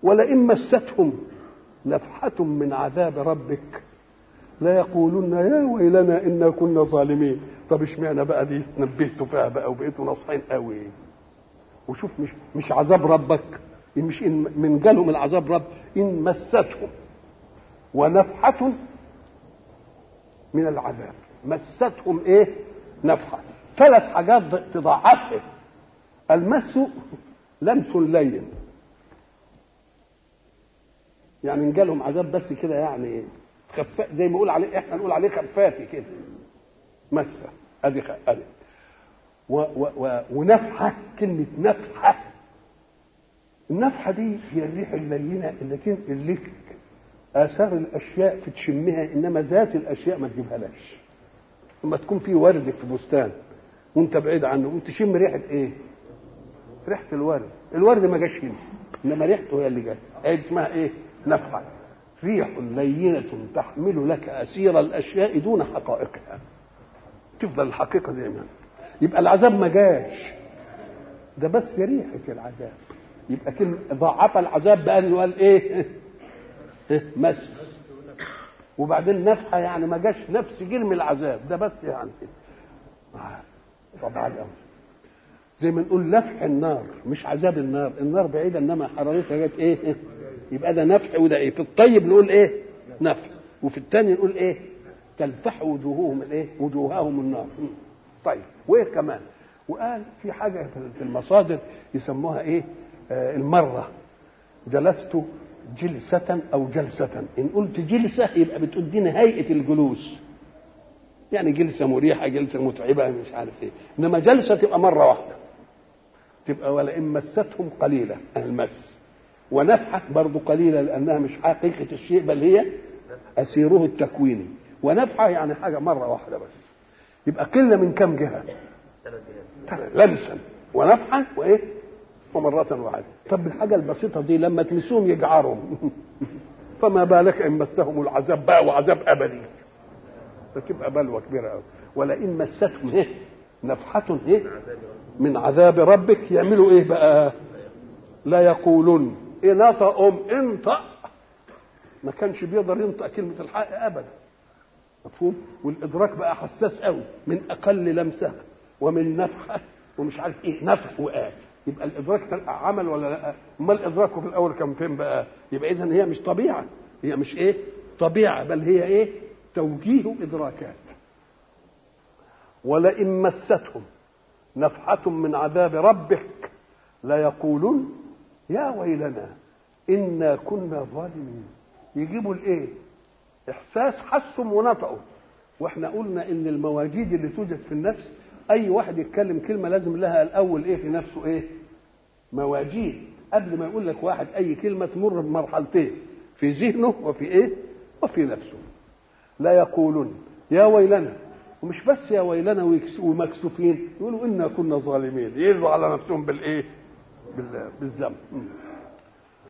ولئن مستهم نفحة من عذاب ربك لا يقولون يا ويلنا إنا كنا ظالمين طب اشمعنى بقى دي نبهتوا فيها بقى وبقيتوا ناصحين قوي وشوف مش مش عذاب ربك مش إن من جالهم العذاب رب إن مستهم ونفحة من العذاب مستهم ايه نفحة ثلاث حاجات تضاعفها المس لمس لين يعني ان جالهم عذاب بس كده يعني خفاف زي ما نقول عليه احنا نقول عليه خفافي كده مسه ادي خ... ادي و... و... و... ونفحه كلمه نفحه النفحه دي هي الريح اللينه اللي كن... اللي اثار الاشياء تشمها انما ذات الاشياء ما تجيبها لهاش لما تكون في ورد في بستان وانت بعيد عنه وانت تشم ريحه ايه؟ ريحه الورد الورد ما جاش هنا انما ريحته هي اللي جت هي اسمها ايه؟ نفحه ريح لينة تحمل لك أسير الأشياء دون حقائقها تفضل الحقيقة زي ما يبقى العذاب ما جاش ده بس ريحة العذاب يبقى كلمة ضاعف العذاب بقى اللي قال ايه مس وبعدين نفحة يعني ما جاش نفس جرم العذاب ده بس يعني طبعا الأمر زي ما نقول لفح النار مش عذاب النار النار بعيدة انما حرارتها جت ايه يبقى ده نفح وده ايه في الطيب نقول ايه نفح وفي الثاني نقول ايه تلفح وجوههم الايه وجوههم النار طيب وايه كمان وقال في حاجه في المصادر يسموها ايه آه المره جلست جلسة أو جلسة إن قلت جلسة يبقى بتديني هيئة الجلوس يعني جلسة مريحة جلسة متعبة مش عارف إيه إنما جلسة تبقى مرة واحدة تبقى ولئن مستهم قليلة المس ونفحة برضو قليلة لأنها مش حقيقة الشيء بل هي أسيره التكويني ونفحة يعني حاجة مرة واحدة بس يبقى قلة من كم جهة لمسا ونفحة وإيه ومرة واحدة طب الحاجة البسيطة دي لما تمسوهم يجعرهم فما بالك إن مسهم العذاب بقى وعذاب أبدي فتبقى بلوى كبيرة أوي ولئن مستهم إيه نفحة إيه من عذاب ربك يعملوا إيه بقى لا يقولون إيه نطق أم انطق ما كانش بيقدر ينطق كلمة الحق أبدا مفهوم والإدراك بقى حساس قوي من أقل لمسة ومن نفحة ومش عارف إيه نفح وقال يبقى الادراك عمل ولا لا امال ادراكه في الاول كان فين بقى يبقى اذا هي مش طبيعه هي مش ايه طبيعه بل هي ايه توجيه ادراكات ولئن مستهم نفحة من عذاب ربك ليقولون يا ويلنا إنا كنا ظالمين يجيبوا الإيه؟ إحساس حسهم ونطقوا وإحنا قلنا إن المواجيد اللي توجد في النفس اي واحد يتكلم كلمه لازم لها الاول ايه في نفسه ايه مواجيد قبل ما يقول لك واحد اي كلمه تمر بمرحلتين في ذهنه وفي ايه وفي نفسه لا يقولون يا ويلنا ومش بس يا ويلنا ومكسوفين يقولوا انا كنا ظالمين يرضوا على نفسهم بالايه بالذنب